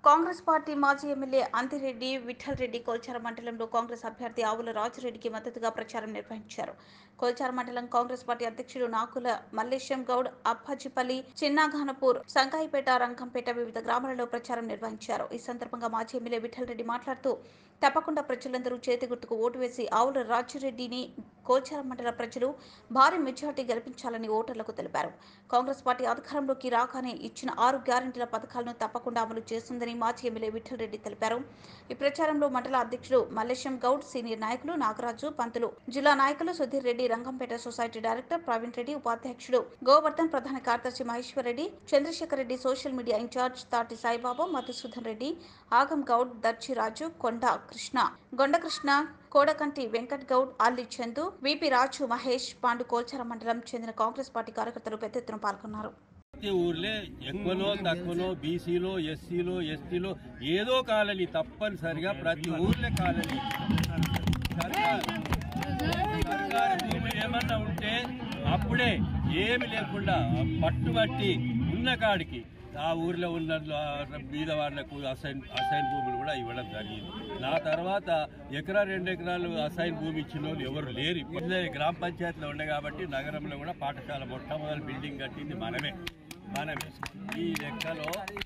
Congress party మాజీ MLA Anthireddy Vithal Reddy Kolchara మండలంలో కాంగ్రెస్ అభ్యర్థి ఆవుల రాజురెడ్డికి మద్దతుగా ప్రచారం నిర్వహించారు కోల్చార మండలం కాంగ్రెస్ పార్టీ అధ్యక్షుడు నాకుల మల్లేశం గౌడ్ అప్పాజిపల్లి చిన్నఘానపూర్ సంకాయిపేట రంగంపేట వివిధ గ్రామాలలో ప్రచారం నిర్వహించారు ఈ సందర్భంగా మాజీ ఎమ్మెల్యే విఠల్ రెడ్డి మాట్లాడుతూ తప్పకుండా ప్రజలందరూ చేతి గుర్తుకు ఓటు వేసి ఆవుల రాజురెడ్డిని కోల్చార మండల ప్రజలు భారీ మెజార్టీ గెలిపించాలని ఓటర్లకు తెలిపారు కాంగ్రెస్ పార్టీ అధికారంలోకి రాగానే ఇచ్చిన ఆరు గ్యారంటీల పథకాలను తప్పకుండా అమలు చేస్తుందని మాజీ ఎమ్మెల్యే విఠల్ రెడ్డి తెలిపారు ఈ ప్రచారంలో మండల అధ్యక్షుడు మల్లేశం గౌడ్ సీనియర్ నాయకులు నాగరాజు పంతులు జిల్లా నాయకులు సుధీర్ రెడ్డి రంగంపేట సొసైటీ డైరెక్టర్ ప్రవీణ్ రెడ్డి ఉపాధ్యక్షుడు గోవర్ధన్ ప్రధాన కార్యదర్శి Maheshwar Reddy Chandrashekar Reddy social media in charge Tati Saibaba Madhusudan Reddy ఆగం గౌడ్ దర్శిరాజు కొండ కృష్ణ గొండకృష్ణ కోడకంటి వెంకట్ గౌడ్ అల్లి చందు విపి రాజు మహేష్ పాండు కోల్చార మండలం చెందిన కాంగ్రెస్ పార్టీ కార్యకర్తలు పెద్ద ఎత్తున పాల్గొన్నారు ప్రతి ఊర్లే ఎక్కువనో తక్కువనో బీసీలో ఎస్సీలో ఎస్టీలో ఏదో కాలనీ తప్పనిసరిగా ప్రతి ఊర్లే కాలనీ సర్కార్ సర్కారు భూమి ఏమన్నా ఉంటే అప్పుడే ఏమి లేకుండా పట్టుబట్టి ఉన్న కాడికి ఆ ఊర్లో ఉన్న బీద వాళ్ళకు అసైన్ అసైన్ భూములు కూడా ఇవ్వడం జరిగింది నా తర్వాత ఎకరా రెండు ఎకరాలు అసైన్ భూమి ఇచ్చిన వాళ్ళు ఎవరు లేరు ఇప్పుడే గ్రామ పంచాయతీలో ఉండే కాబట్టి నగరంలో కూడా పాఠశాల మొట్టమొదటి బిల్డింగ్ కట్టింది మనమే మనమే ఈ లెక్కలో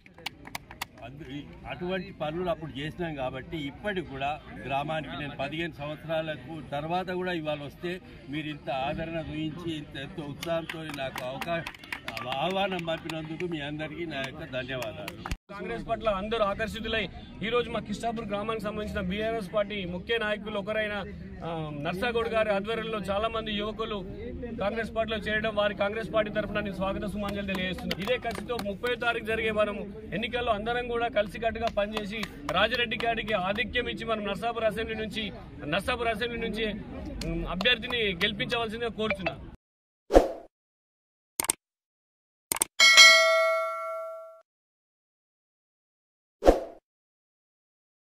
అందు- ఈ- అటువంటి పనులు అప్పుడు చేసినాం కాబట్టి ఇప్పటికి కూడా గ్రామానికి నేను పదిహేను సంవత్సరాలకు తర్వాత కూడా ఇవాళ వస్తే మీరు ఇంత ఆదరణ చూపించి ఇంత ఎంతో ఉత్సాహంతో నాకు అవకాశం ఆహ్వానం పంపినందుకు మీ అందరికీ నా యొక్క ధన్యవాదాలు కాంగ్రెస్ పట్ల అందరూ ఆకర్షితులై ఈ రోజు మా కిష్టాపూర్ గ్రామానికి సంబంధించిన బీఆర్ఎస్ పార్టీ ముఖ్య నాయకులు ఒకరైన ఆ, నర్సాగౌడ్ గారి ఆధ్వర్యంలో చాలా మంది యువకులు కాంగ్రెస్ పార్టీలో చేరడం వారి కాంగ్రెస్ పార్టీ తరఫున నేను స్వాగత సుమాంజలి తెలియజేస్తున్నాను ఇదే ఖర్చుతో ముప్పై తారీఖు జరిగే మనం ఎన్నికల్లో అందరం కూడా కలిసికట్టుగా పనిచేసి రాజరెడ్డి గారికి ఆధిక్యం ఇచ్చి మనం నర్సాపూర్ అసెంబ్లీ నుంచి నర్సాపూర్ అసెంబ్లీ నుంచి ఉమ్, అభ్యర్థిని గెలిపించవలసిందిగా కోరుతున్నాను